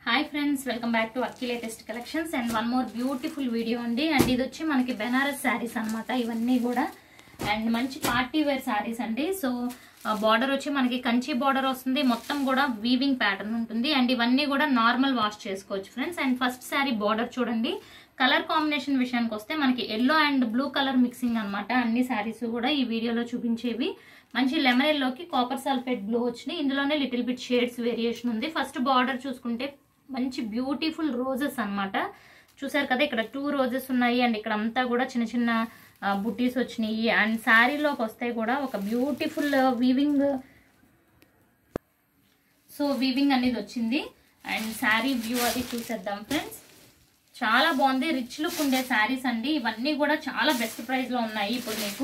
hi friends welcome back to Akki latest collections and one more beautiful video అండి and ఇది వచ్చి మనకి బెనారస్ శారీస్ అన్నమాట ఇవన్నీ కూడా అండ్ మంచి పార్టీ వేర్ శారీస్ అండి సో బార్డర్ వచ్చి మనకి కంచి బార్డర్ వస్తుంది మొత్తం కూడా వీవింగ్ ప్యాటర్న్ ఉంటుంది అండ్ ఇవన్నీ కూడా నార్మల్ వాష్ చేసుకోవచ్చు friends and first sari border చూడండి కలర్ కాంబినేషన్ విషయానికి వస్తే మనకి yellow and blue colour mixing అన్నమాట అన్ని శారీస్ కూడా ఈ వీడియోలో చూపించేవి మంచి లెమన్ ఎల్లోకి కాపర్ సల్ఫేట్ బ్లూ వచ్చినాయి ఇందులోనే లిటిల్ బిట్ షేడ్స్ వేరియేషన్ ఉంది ఫస్ట్ బార్డర్ చూసుకుంటే మంచి బ్యూటిఫుల్ రోజెస్ అన్నమాట చూసారు కదా ఇక్కడ టూ రోజెస్ ఉన్నాయి అండ్ ఇక్కడ అంతా కూడా చిన్న చిన్న బుట్టీస్ వచ్చినాయి అండ్ శారీలోకి వస్తే కూడా ఒక బ్యూటిఫుల్ వీవింగ్ సో వీవింగ్ అనేది వచ్చింది అండ్ శారీ వ్యూ అది చూసేద్దాం ఫ్రెండ్స్ చాలా బాగుంది రిచ్ లుక్ ఉండే శారీస్ అండి ఇవన్నీ కూడా చాలా బెస్ట్ ప్రైస్ లో ఉన్నాయి ఇప్పుడు మీకు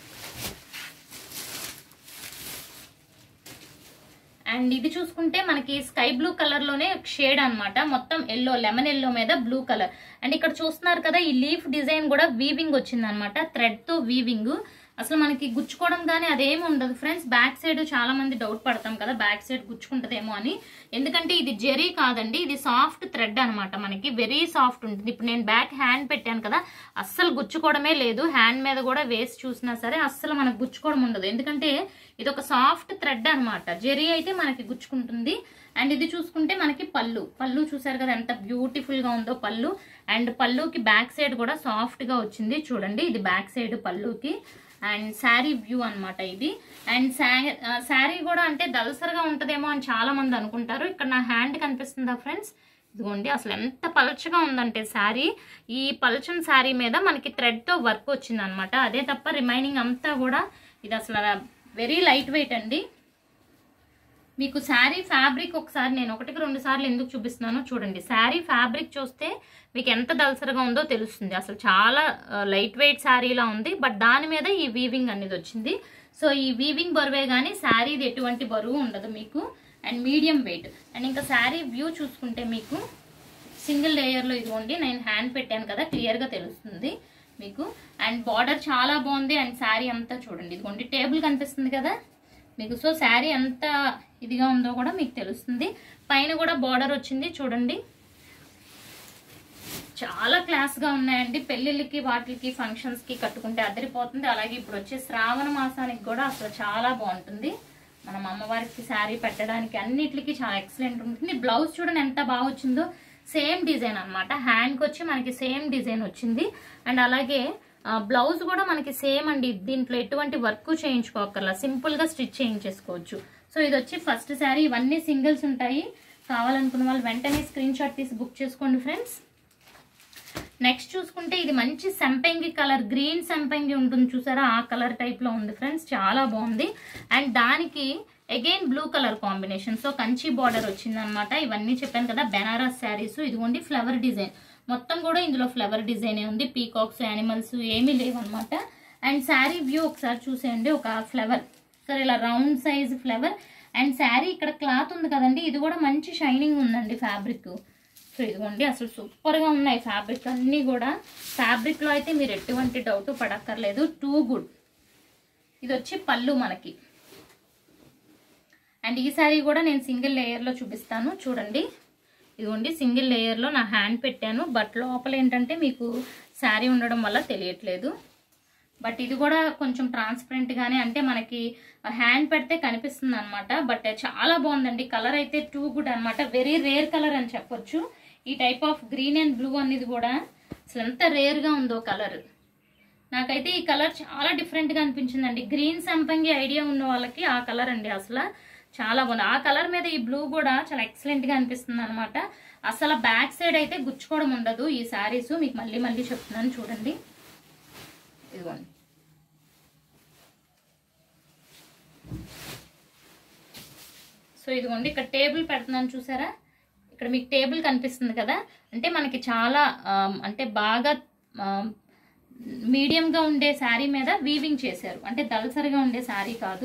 అండ్ ఇది చూసుకుంటే మనకి స్కై బ్లూ కలర్ లోనే షేడ్ అన్నమాట మొత్తం ఎల్లో లెమన్ ఎల్లో మీద బ్లూ కలర్ అండ్ ఇక్కడ చూస్తున్నారు కదా ఈ లీఫ్ డిజైన్ కూడా వీవింగ్ వచ్చింది అనమాట థ్రెడ్ తో వీవింగ్ అసలు మనకి గుచ్చుకోవడం కానీ అదేమి ఉండదు ఫ్రెండ్స్ బ్యాక్ సైడ్ చాలా మంది డౌట్ పడతాం కదా బ్యాక్ సైడ్ గుచ్చుకుంటదేమో అని ఎందుకంటే ఇది జెరీ కాదండి ఇది సాఫ్ట్ థ్రెడ్ అనమాట మనకి వెరీ సాఫ్ట్ ఉంటుంది ఇప్పుడు నేను బ్యాక్ హ్యాండ్ పెట్టాను కదా అస్సలు గుచ్చుకోవడమే లేదు హ్యాండ్ మీద కూడా వేసి చూసినా సరే అస్సలు మనకు గుచ్చుకోవడం ఉండదు ఎందుకంటే ఇది ఒక సాఫ్ట్ థ్రెడ్ అనమాట జెరీ అయితే మనకి గుచ్చుకుంటుంది అండ్ ఇది చూసుకుంటే మనకి పళ్ళు పళ్ళు చూసారు కదా ఎంత బ్యూటిఫుల్ గా ఉందో పళ్ళు అండ్ పళ్ళుకి బ్యాక్ సైడ్ కూడా సాఫ్ట్ గా వచ్చింది చూడండి ఇది బ్యాక్ సైడ్ పళ్ళుకి అండ్ శారీ వ్యూ అనమాట ఇది అండ్ శారీ కూడా అంటే దలసరగా ఉంటదేమో అని చాలా మంది అనుకుంటారు ఇక్కడ నా హ్యాండ్ కనిపిస్తుందా ఫ్రెండ్స్ ఇదిగోండి అసలు ఎంత పలచగా ఉందంటే శారీ ఈ పలచని శారీ మీద మనకి థ్రెడ్తో వర్క్ వచ్చింది అనమాట అదే తప్ప రిమైనింగ్ అంతా కూడా ఇది అసలు వెరీ లైట్ వెయిట్ అండి మీకు శారీ ఫ్యాబ్రిక్ ఒకసారి నేను ఒకటికి రెండు సార్లు ఎందుకు చూపిస్తున్నానో చూడండి శారీ ఫ్యాబ్రిక్ చూస్తే మీకు ఎంత దలసరగా ఉందో తెలుస్తుంది అసలు చాలా లైట్ వెయిట్ శారీలా ఉంది బట్ దాని మీద ఈ వీవింగ్ అనేది వచ్చింది సో ఈ వీవింగ్ బరువే కానీ శారీది ఎటువంటి బరువు ఉండదు మీకు అండ్ మీడియం వెయిట్ అండ్ ఇంకా శారీ వ్యూ చూసుకుంటే మీకు సింగిల్ లేయర్లో ఇదిగోండి నేను హ్యాండ్ పెట్టాను కదా క్లియర్గా తెలుస్తుంది మీకు అండ్ బార్డర్ చాలా బాగుంది అండ్ శారీ అంతా చూడండి ఇదిగోండి టేబుల్ కనిపిస్తుంది కదా మీకు సో శారీ ఎంత ఇదిగా ఉందో కూడా మీకు తెలుస్తుంది పైన కూడా బార్డర్ వచ్చింది చూడండి చాలా క్లాస్గా ఉన్నాయండి పెళ్ళిళ్ళకి వాటికి ఫంక్షన్స్కి కట్టుకుంటే అదిరిపోతుంది అలాగే ఇప్పుడు వచ్చే శ్రావణ మాసానికి కూడా అసలు చాలా బాగుంటుంది మనం అమ్మవారికి శారీ పెట్టడానికి అన్నిటికీ చాలా ఎక్సలెంట్ ఉంటుంది బ్లౌజ్ చూడండి ఎంత బాగా వచ్చిందో సేమ్ డిజైన్ అనమాట హ్యాండ్కి వచ్చి మనకి సేమ్ డిజైన్ వచ్చింది అండ్ అలాగే బ్లౌజ్ కూడా మనకి సేమ్ అండి దీంట్లో ఎటువంటి వర్క్ చేయించుకోకర్లా సింపుల్గా స్టిచ్ చేయించేసుకోవచ్చు సో ఇది వచ్చి ఫస్ట్ శారీ ఇవన్నీ సింగిల్స్ ఉంటాయి కావాలనుకున్న వాళ్ళు వెంటనే స్క్రీన్ షాట్ తీసి బుక్ చేసుకోండి ఫ్రెండ్స్ నెక్స్ట్ చూసుకుంటే ఇది మంచి సంపెంగి కలర్ గ్రీన్ సంపెంగి ఉంటుంది చూసారా ఆ కలర్ టైప్ లో ఉంది ఫ్రెండ్స్ చాలా బాగుంది అండ్ దానికి again blue colour combination so Kanchi border వచ్చిందనమాట ఇవన్నీ చెప్పాను కదా బెనారస్ శారీస్ ఇదిగోండి ఫ్లవర్ డిజైన్ మొత్తం కూడా ఇందులో ఫ్లవర్ డిజైన్ ఉంది పీకాక్స్ యానిమల్స్ ఏమీ లేవన్నమాట అండ్ శారీ వ్యూ ఒకసారి చూసేయండి ఒక ఫ్లవర్ సరే ఇలా round size flower and sari ఇక్కడ క్లాత్ ఉంది కదండి ఇది కూడా మంచి షైనింగ్ ఉందండి ఫ్యాబ్రిక్ సో ఇదిగోండి అసలు సూపర్గా ఉన్నాయి ఫ్యాబ్రిక్ అన్నీ కూడా ఫ్యాబ్రిక్లో అయితే మీరు ఎటువంటి డౌట్ పడక్కర్లేదు టూ గుడ్ ఇది వచ్చి పళ్ళు మనకి అండ్ ఈ శారీ కూడా నేను సింగిల్ లేయర్లో చూపిస్తాను చూడండి ఇదిగోండి సింగిల్ లేయర్లో నా హ్యాండ్ పెట్టాను బట్ లోపల ఏంటంటే మీకు శారీ ఉండడం వల్ల తెలియట్లేదు బట్ ఇది కూడా కొంచెం ట్రాన్స్పరెంట్గానే అంటే మనకి హ్యాండ్ పెడితే కనిపిస్తుంది అనమాట బట్ చాలా బాగుందండి కలర్ అయితే టూ గుడ్ అనమాట వెరీ రేర్ కలర్ అని చెప్పొచ్చు ఈ type of green and blue అనేది కూడా అసలు ఎంత రేర్గా ఉందో కలర్ నాకైతే ఈ కలర్ చాలా డిఫరెంట్గా అనిపించిందండి గ్రీన్ సంపంగి ఐడియా ఉన్న వాళ్ళకి ఆ కలర్ అండి అసలు చాలా బాగుంది ఆ కలర్ మీద ఈ బ్లూ కూడా చాలా ఎక్సలెంట్గా అనిపిస్తుంది అనమాట అసలు బ్యాక్ సైడ్ అయితే గుచ్చుకోవడం ఉండదు ఈ శారీస్ మీకు మళ్ళీ మళ్ళీ చెప్తున్నాను చూడండి ఇదిగోండి సో ఇదిగోండి ఇక్కడ టేబుల్ పెడుతున్నాను చూసారా ఇక్కడ మీకు టేబుల్ కనిపిస్తుంది కదా అంటే మనకి చాలా అంటే బాగా మీడియంగా ఉండే శారీ మీద వీవింగ్ చేశారు అంటే దళసరిగా ఉండే శారీ కాదు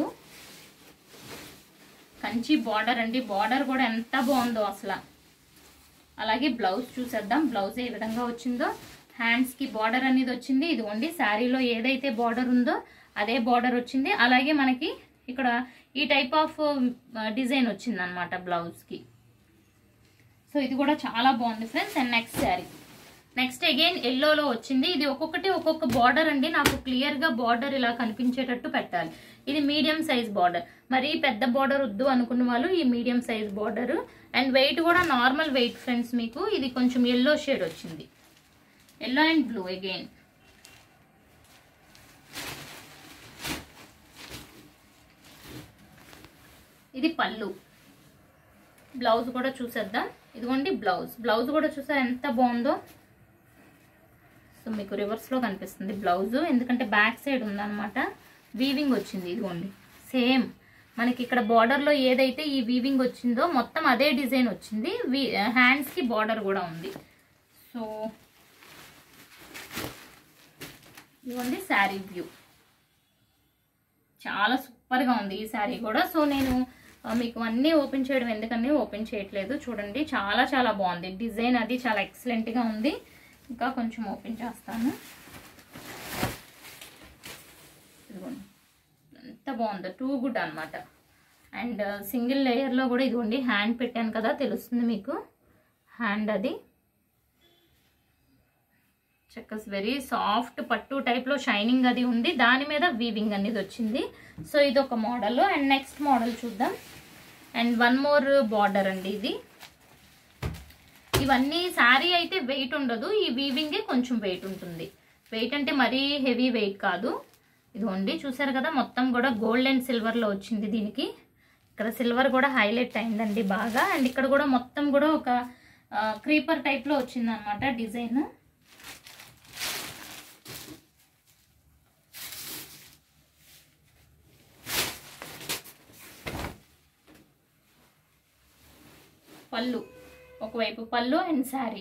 కంచి బార్డర్ అండి బార్డర్ కూడా ఎంత బాగుందో అసలు అలాగే బ్లౌజ్ చూసేద్దాం బ్లౌజ్ ఏ విధంగా వచ్చిందో హ్యాండ్స్కి బార్డర్ అనేది వచ్చింది ఇదిగోండి శారీలో ఏదైతే బార్డర్ ఉందో అదే బార్డర్ వచ్చింది అలాగే మనకి ఇక్కడ ఈ టైప్ ఆఫ్ డిజైన్ వచ్చింది అనమాట బ్లౌజ్కి సో సో ఇది కూడా చాలా బాగుంది friends and next sari next again ఎల్లోలో వచ్చింది ఇది ఒక్కొక్కటి ఒక్కొక్క బార్డర్ అండి నాకు క్లియర్ గా బార్డర్ ఇలా కనిపించేటట్టు పెట్టాలి ఇది మీడియం సైజ్ బార్డర్ మరి పెద్ద బార్డర్ వద్దు అనుకున్న వాళ్ళు ఈ medium size border and weight కూడా నార్మల్ వెయిట్ ఫ్రెండ్స్ మీకు ఇది కొంచెం ఎల్లో షేడ్ వచ్చింది ఎల్లో అండ్ బ్లూ అగైన్ ఇది పళ్ళు బ్లౌజ్ కూడా చూసేద్దాం ఇదిగోండి బ్లౌజ్ బ్లౌజ్ కూడా చూసా ఎంత బాగుందో సో మీకు రివర్స్లో కనిపిస్తుంది బ్లౌజ్ ఎందుకంటే బ్యాక్ సైడ్ ఉందన్నమాట వీవింగ్ వచ్చింది ఇదిగోండి సేమ్ మనకి ఇక్కడ బార్డర్లో ఏదైతే ఈ వీవింగ్ వచ్చిందో మొత్తం అదే డిజైన్ వచ్చింది వీ హ్యాండ్స్కి బార్డర్ కూడా ఉంది సో ఇదిగోండి శారీ వ్యూ చాలా సూపర్గా ఉంది ఈ శారీ కూడా సో నేను ఆ, మీకు అన్నీ ఓపెన్ చేయడం ఎందుకని ఓపెన్ చేయట్లేదు చూడండి చాలా చాలా బాగుంది డిజైన్ అది చాలా ఎక్సలెంట్గా ఉంది ఇంకా కొంచెం ఓపెన్ చేస్తాను ఇదిగోండి ఎంత బాగుందో టూ గుడ్ అనమాట అండ్ సింగిల్ లేయర్లో కూడా ఇదిగోండి హ్యాండ్ పెట్టాను కదా తెలుస్తుంది మీకు హ్యాండ్ అది చక్కస్ వెరీ సాఫ్ట్ పట్టు టైప్లో షైనింగ్ అది ఉంది దాని మీద వీవింగ్ అనేది వచ్చింది సో ఇది ఒక మోడల్ అండ్ నెక్స్ట్ మోడల్ చూద్దాం అండ్ వన్ మోర్ బార్డర్ అండి ఇది ఇవన్నీ శారీ అయితే వెయిట్ ఉండదు ఈ వీవింగే కొంచెం వెయిట్ ఉంటుంది వెయిట్ అంటే మరీ హెవీ వెయిట్ కాదు ఇదిగోండి చూసారు కదా మొత్తం కూడా గోల్డ్ అండ్ సిల్వర్లో వచ్చింది దీనికి ఇక్కడ సిల్వర్ కూడా హైలైట్ అయిందండి బాగా అండ్ ఇక్కడ కూడా మొత్తం కూడా ఒక క్రీపర్ టైప్లో వచ్చింది అనమాట డిజైన్ పళ్ళు ఒకవైపు పళ్ళు అండ్ శారీ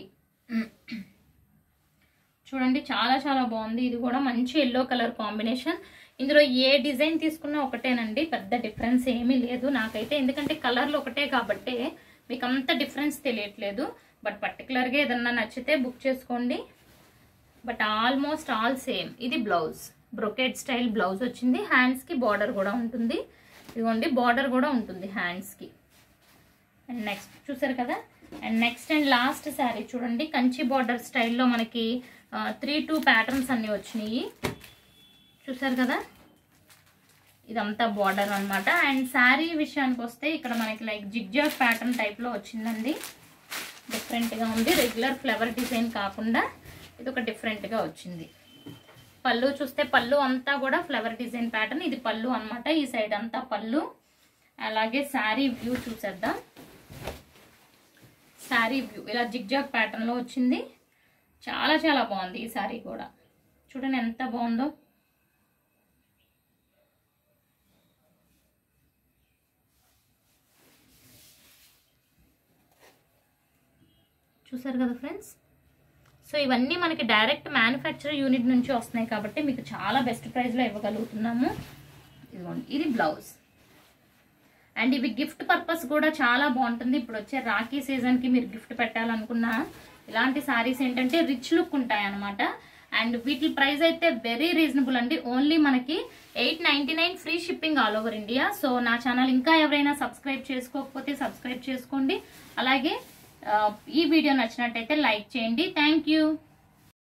చూడండి చాలా చాలా బాగుంది ఇది కూడా మంచి ఎల్లో కలర్ కాంబినేషన్ ఇందులో ఏ డిజైన్ తీసుకున్నా ఒకటేనండి పెద్ద డిఫరెన్స్ ఏమీ లేదు నాకైతే ఎందుకంటే కలర్లు ఒకటే కాబట్టే మీకు అంత డిఫరెన్స్ తెలియట్లేదు బట్ పర్టికులర్గా ఏదన్నా నచ్చితే బుక్ చేసుకోండి బట్ ఆల్మోస్ట్ ఆల్ సేమ్ ఇది బ్లౌజ్ బ్రొకెట్ స్టైల్ బ్లౌజ్ వచ్చింది హ్యాండ్స్కి బార్డర్ కూడా ఉంటుంది ఇదిగోండి బార్డర్ కూడా ఉంటుంది హ్యాండ్స్కి అండ్ నెక్స్ట్ చూసారు కదా and next and last sari చూడండి కంచి బార్డర్ స్టైల్లో మనకి త్రీ టూ ప్యాటర్న్స్ అన్నీ వచ్చినాయి చూసారు కదా ఇదంతా బార్డర్ అన్నమాట అండ్ శారీ విషయానికి వస్తే ఇక్కడ మనకి లైక్ జిగ్జాగ్ ప్యాటర్న్ టైప్లో వచ్చిందండి డిఫరెంట్గా ఉంది రెగ్యులర్ ఫ్లవర్ డిజైన్ కాకుండా ఇది ఒక డిఫరెంట్గా వచ్చింది పళ్ళు చూస్తే పళ్ళు అంతా కూడా ఫ్లవర్ డిజైన్ ప్యాటర్న్ ఇది పళ్ళు అన్నమాట ఈ సైడ్ అంతా పళ్ళు అలాగే శారీ వ్యూ చూసేద్దాం శారీ వ్యూ ఇలా జిగ్జాగ్ ప్యాటర్న్లో వచ్చింది చాలా చాలా బాగుంది ఈ శారీ కూడా చూడండి ఎంత బాగుందో చూసారు కదా ఫ్రెండ్స్ సో ఇవన్నీ మనకి డైరెక్ట్ మ్యానుఫ్యాక్చర్ యూనిట్ నుంచి వస్తున్నాయి కాబట్టి మీకు చాలా బెస్ట్ ప్రైస్లో ఇవ్వగలుగుతున్నాము ఇదిగోండి ఇది బ్లౌజ్ అండ్ ఇవి గిఫ్ట్ పర్పస్ కూడా చాలా బాగుంటుంది ఇప్పుడు వచ్చే రాఖీ సీజన్కి మీరు గిఫ్ట్ పెట్టాలనుకున్నా ఇలాంటి సారీస్ ఏంటంటే రిచ్ లుక్ ఉంటాయి అనమాట అండ్ వీటి ప్రైస్ అయితే వెరీ రీజనబుల్ అండి ఓన్లీ మనకి eight ninety nine free shipping all over India so నా ఛానల్ ఇంకా ఎవరైనా సబ్స్క్రైబ్ చేసుకోకపోతే సబ్స్క్రైబ్ చేసుకోండి అలాగే ఆ, ఈ వీడియో నచ్చినట్టయితే లైక్ చేయండి థ్యాంక్ యూ